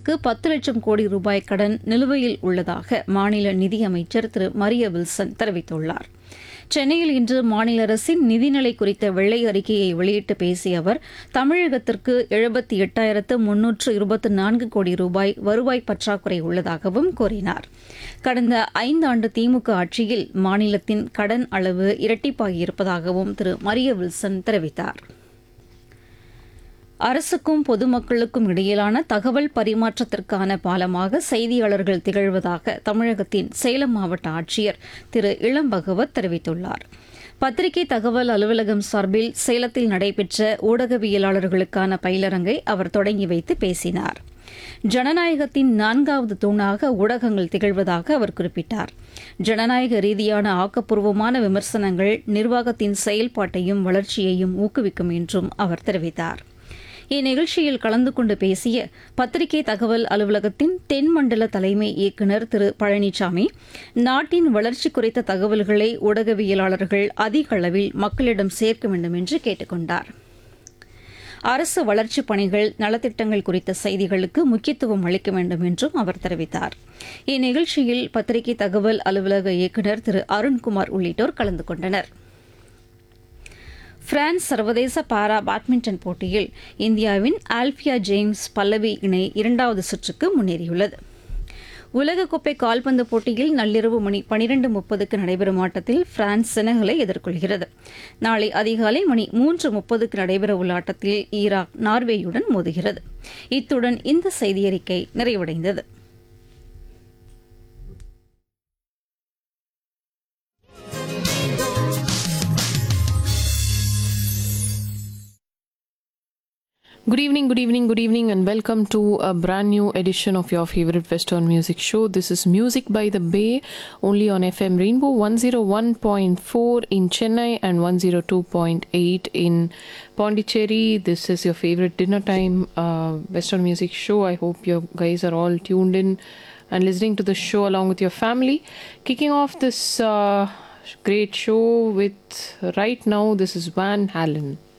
அரசுக்கு பத்து லட்சம் கோடி ரூபாய் கடன் நிலுவையில் உள்ளதாக மாநில நிதியமைச்சர் திரு மரிய வில்சன் தெரிவித்துள்ளார் சென்னையில் இன்று மாநில அரசின் நிதிநிலை குறித்த வெள்ளை அறிக்கையை வெளியிட்டு பேசிய அவர் தமிழகத்திற்கு எழுபத்தி எட்டாயிரத்து முன்னூற்று இருபத்தி நான்கு கோடி ரூபாய் வருவாய் பற்றாக்குறை உள்ளதாகவும் கூறினார் கடந்த ஐந்தாண்டு திமுக ஆட்சியில் மாநிலத்தின் கடன் அளவு இரட்டிப்பாகியிருப்பதாகவும் திரு மரிய வில்சன் தெரிவித்தார் அரசுக்கும் பொதுமக்களுக்கும் இடையிலான தகவல் பரிமாற்றத்திற்கான பாலமாக செய்தியாளர்கள் திகழ்வதாக தமிழகத்தின் சேலம் மாவட்ட ஆட்சியர் திரு இளம் பகவத் தெரிவித்துள்ளார் பத்திரிகை தகவல் அலுவலகம் சார்பில் சேலத்தில் நடைபெற்ற ஊடகவியலாளர்களுக்கான பயிலரங்கை அவர் தொடங்கி வைத்து பேசினார் ஜனநாயகத்தின் நான்காவது தூணாக ஊடகங்கள் திகழ்வதாக அவர் குறிப்பிட்டார் ஜனநாயக ரீதியான ஆக்கப்பூர்வமான விமர்சனங்கள் நிர்வாகத்தின் செயல்பாட்டையும் வளர்ச்சியையும் ஊக்குவிக்கும் என்றும் அவர் தெரிவித்தார் இந்நிகழ்ச்சியில் கலந்து கொண்டு பேசிய பத்திரிகை தகவல் அலுவலகத்தின் தென்மண்டல தலைமை இயக்குநர் திரு பழனிசாமி நாட்டின் வளர்ச்சி குறித்த தகவல்களை ஊடகவியலாளர்கள் அதிக அளவில் மக்களிடம் சேர்க்க வேண்டும் என்று கேட்டுக் கொண்டார் அரசு வளர்ச்சிப் பணிகள் நலத்திட்டங்கள் குறித்த செய்திகளுக்கு முக்கியத்துவம் அளிக்க வேண்டும் என்றும் அவர் தெரிவித்தார் இந்நிகழ்ச்சியில் பத்திரிகை தகவல் அலுவலக இயக்குநர் திரு அருண்குமார் உள்ளிட்டோர் கலந்து கொண்டனர் பிரான்ஸ் சர்வதேச பாரா பேட்மிண்டன் போட்டியில் இந்தியாவின் ஆல்பியா ஜேம்ஸ் பல்லவி இணை இரண்டாவது சுற்றுக்கு முன்னேறியுள்ளது உலகக்கோப்பை கால்பந்து போட்டியில் நள்ளிரவு மணி பனிரெண்டு முப்பதுக்கு நடைபெறும் ஆட்டத்தில் பிரான்ஸ் செனகலை எதிர்கொள்கிறது நாளை அதிகாலை மணி மூன்று முப்பதுக்கு நடைபெறவுள்ள ஆட்டத்தில் ஈராக் நார்வேயுடன் மோதுகிறது இத்துடன் இந்த செய்தியறிக்கை நிறைவடைந்தது Good evening, good evening, good evening, and welcome to a brand new edition of your favorite Western music show. This is Music by the Bay, only on FM Rainbow 101.4 in Chennai and 102.8 in Pondicherry. This is your favorite dinner time uh, Western music show. I hope you guys are all tuned in and listening to the show along with your family. Kicking off this uh, great show with right now, this is Van Halen.